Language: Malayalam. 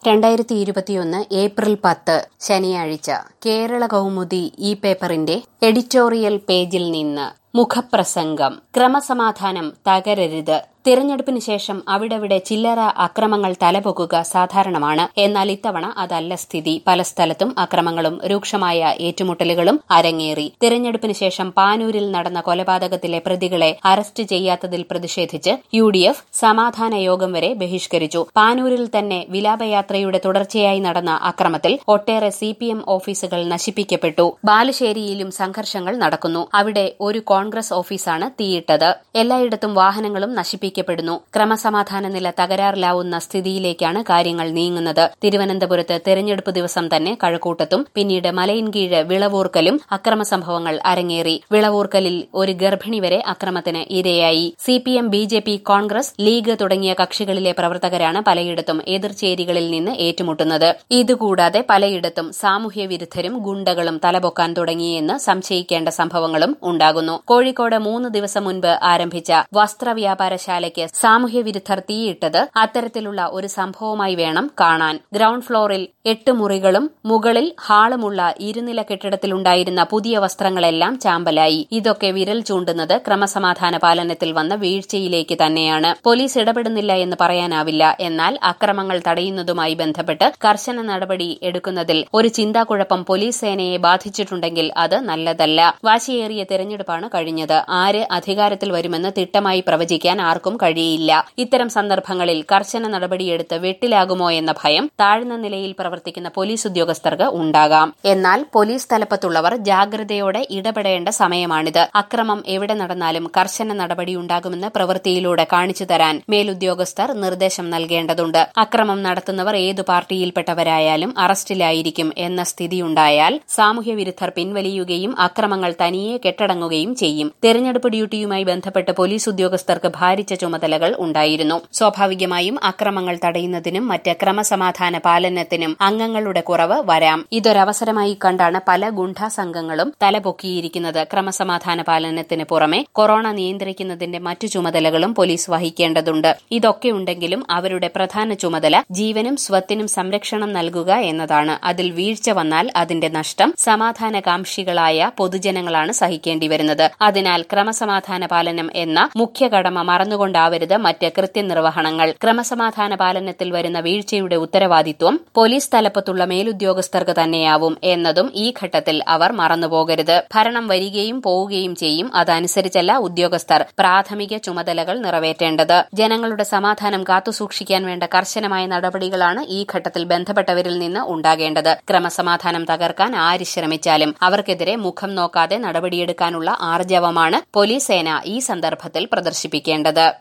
രണ്ടായിരത്തി ഇരുപത്തിയൊന്ന് ഏപ്രിൽ പത്ത് ശനിയാഴ്ച കേരള കൗമുദി ഈ പേപ്പറിന്റെ എഡിറ്റോറിയൽ പേജിൽ നിന്ന് മുഖപ്രസംഗം ക്രമസമാധാനം തകരരുത് തിരഞ്ഞെടുപ്പിന് ശേഷം അവിടവിടെ ചില്ലറ അക്രമങ്ങൾ തലപൊക്കുക സാധാരണമാണ് എന്നാൽ ഇത്തവണ അതല്ല സ്ഥിതി പല സ്ഥലത്തും അക്രമങ്ങളും രൂക്ഷമായ ഏറ്റുമുട്ടലുകളും അരങ്ങേറി തിരഞ്ഞെടുപ്പിന് ശേഷം പാനൂരിൽ നടന്ന കൊലപാതകത്തിലെ പ്രതികളെ അറസ്റ്റ് ചെയ്യാത്തതിൽ പ്രതിഷേധിച്ച് യു ഡി എഫ് സമാധാന യോഗം വരെ ബഹിഷ്കരിച്ചു പാനൂരിൽ തന്നെ വിലാപയാത്രയുടെ തുടർച്ചയായി നടന്ന അക്രമത്തിൽ ഒട്ടേറെ സി പി എം ഓഫീസുകൾ നശിപ്പിക്കപ്പെട്ടു ബാലുശ്ശേരിയിലും സംഘർഷങ്ങൾ നടക്കുന്നു അവിടെ ഒരു കോൺഗ്രസ് ഓഫീസാണ് തീയിട്ടത് എല്ലായിടത്തും വാഹനങ്ങളും നശിപ്പിക്കപ്പെടുന്നു ക്രമസമാധാന നില തകരാറിലാവുന്ന സ്ഥിതിയിലേക്കാണ് കാര്യങ്ങൾ നീങ്ങുന്നത് തിരുവനന്തപുരത്ത് തെരഞ്ഞെടുപ്പ് ദിവസം തന്നെ കഴക്കൂട്ടത്തും പിന്നീട് മലയിൻകീഴ് വിളവൂർക്കലും അക്രമ സംഭവങ്ങൾ അരങ്ങേറി വിളവൂർക്കലിൽ ഒരു ഗർഭിണി വരെ അക്രമത്തിന് ഇരയായി C P M B J P Congress League തുടങ്ങിയ കക്ഷികളിലെ പ്രവർത്തകരാണ് പലയിടത്തും എതിർചേരികളിൽ നിന്ന് ഏറ്റുമുട്ടുന്നത് ഇതുകൂടാതെ പലയിടത്തും സാമൂഹ്യ വിരുദ്ധരും ഗുണ്ടകളും തലപൊക്കാൻ തുടങ്ങിയെന്ന് സംശയിക്കേണ്ട സംഭവങ്ങളും ഉണ്ടാകുന്നു കോഴിക്കോട് മൂന്ന് ദിവസം മുൻപ് ആരംഭിച്ച വസ്ത്രവ്യാപാരശാലയ്ക്ക് സാമൂഹ്യ വിരുദ്ധർ തീയിട്ടത് അത്തരത്തിലുള്ള ഒരു സംഭവമായി വേണം കാണാൻ ഗ്രൌണ്ട് ഫ്ലോറിൽ എട്ട് മുറികളും മുകളിൽ ഹാളുമുള്ള ഇരുനില കെട്ടിടത്തിലുണ്ടായിരുന്ന പുതിയ വസ്ത്രങ്ങളെല്ലാം ചാമ്പലായി ഇതൊക്കെ വിരൽ ചൂണ്ടുന്നത് ക്രമസമാധാന പാലനത്തിൽ വന്ന വീഴ്ചയിലേക്ക് തന്നെയാണ് പോലീസ് ഇടപെടുന്നില്ല എന്ന് പറയാനാവില്ല എന്നാൽ അക്രമങ്ങൾ തടയുന്നതുമായി ബന്ധപ്പെട്ട് കർശന നടപടി എടുക്കുന്നതിൽ ഒരു ചിന്താക്കുഴപ്പം പോലീസ് സേനയെ ബാധിച്ചിട്ടുണ്ടെങ്കിൽ അത് നല്ലതല്ല വാശിയേറിയ തെരഞ്ഞെടുപ്പാണ് കഴിഞ്ഞത് ആര് അധികാരത്തിൽ വരുമെന്ന് തിട്ടമായി പ്രവചിക്കാൻ ആർക്കും കഴിയില്ല ഇത്തരം സന്ദർഭങ്ങളിൽ കർശന നടപടിയെടുത്ത് വെട്ടിലാകുമോ എന്ന ഭയം താഴ്ന്ന നിലയിൽ പ്രവർത്തിക്കുന്ന പോലീസ് ഉദ്യോഗസ്ഥർക്ക് ഉണ്ടാകാം എന്നാൽ പോലീസ് തലപ്പത്തുള്ളവർ ജാഗ്രതയോടെ ഇടപെടേണ്ട സമയമാണിത് അക്രമം എവിടെ നടന്നാലും കർശന നടപടിയുണ്ടാകുമെന്ന് പ്രവൃത്തിയിലൂടെ കാണിച്ചു തരാൻ മേലുദ്യോഗസ്ഥർ നിർദ്ദേശം നൽകേണ്ടതുണ്ട് അക്രമം നടത്തുന്നവർ ഏതു പാർട്ടിയിൽപ്പെട്ടവരായാലും അറസ്റ്റിലായിരിക്കും എന്ന സ്ഥിതിയുണ്ടായാൽ സാമൂഹ്യ വിരുദ്ധർ പിൻവലിയുകയും അക്രമങ്ങൾ തനിയെ കെട്ടടങ്ങുകയും ചെയ്യും തെരഞ്ഞെടുപ്പ് ഡ്യൂട്ടിയുമായി ബന്ധപ്പെട്ട് പോലീസ് ഉദ്യോഗസ്ഥർക്ക് ഭാരിച്ച ചുമതലകൾ ഉണ്ടായിരുന്നു സ്വാഭാവികമായും അക്രമങ്ങൾ തടയുന്നതിനും മറ്റ് ക്രമസമാധാന പാലനത്തിനും അംഗങ്ങളുടെ കുറവ് വരാം ഇതൊരവസരമായി കണ്ടാണ് പല ഗുണ്ടാ സംഘങ്ങളും തലപൊക്കിയിരിക്കുന്നത് ക്രമസമാധാന പാലനത്തിന് പുറമെ കൊറോണ നിയന്ത്രിക്കുന്നതിന്റെ മറ്റു ചുമതലകളും പോലീസ് വഹിക്കേണ്ടതുണ്ട് ഇതൊക്കെയുണ്ടെങ്കിലും അവരുടെ പ്രധാന ചുമതല ജീവനും സ്വത്തിനും സംരക്ഷണം നൽകുക എന്നതാണ് അതിൽ വീഴ്ച വന്നാൽ അതിന്റെ നഷ്ടം സമാധാനകാംക്ഷികളായ പൊതുജനങ്ങളാണ് സഹിക്കേണ്ടി വരുന്നത് അതിനാൽ ക്രമസമാധാന പാലനം എന്ന മുഖ്യ കടമ മറന്നുകൊണ്ടാവരുത് മറ്റ് കൃത്യനിർവഹണങ്ങൾ ക്രമസമാധാന പാലനത്തിൽ വരുന്ന വീഴ്ചയുടെ ഉത്തരവാദിത്വം പോലീസ് തലപ്പത്തുള്ള മേലുദ്യോഗസ്ഥർക്ക് തന്നെയാവും എന്നതും ഈ ഘട്ടത്തിൽ അവർ മറന്നുപോകരുത് ഭരണം വരികയും പോവുകയും ചെയ്യും അതനുസരിച്ചല്ല ഉദ്യോഗസ്ഥർ പ്രാഥമിക ചുമതലകൾ നിറവേറ്റേണ്ടത് ജനങ്ങളുടെ സമാധാനം കാത്തുസൂക്ഷിക്കാൻ വേണ്ട കർശനമായ നടപടികളാണ് ഈ ഘട്ടത്തിൽ ബന്ധപ്പെട്ടവരിൽ നിന്ന് ഉണ്ടാകേണ്ടത് ക്രമസമാധാനം തകർക്കാൻ ആര് ശ്രമിച്ചാലും അവർക്കെതിരെ മുഖം നോക്കാതെ നടപടിയെടുക്കാനുള്ള ആർജവമാണ് പോലീസ് സേന ഈ സന്ദർഭത്തിൽ പ്രദർശിപ്പിക്കേണ്ടത്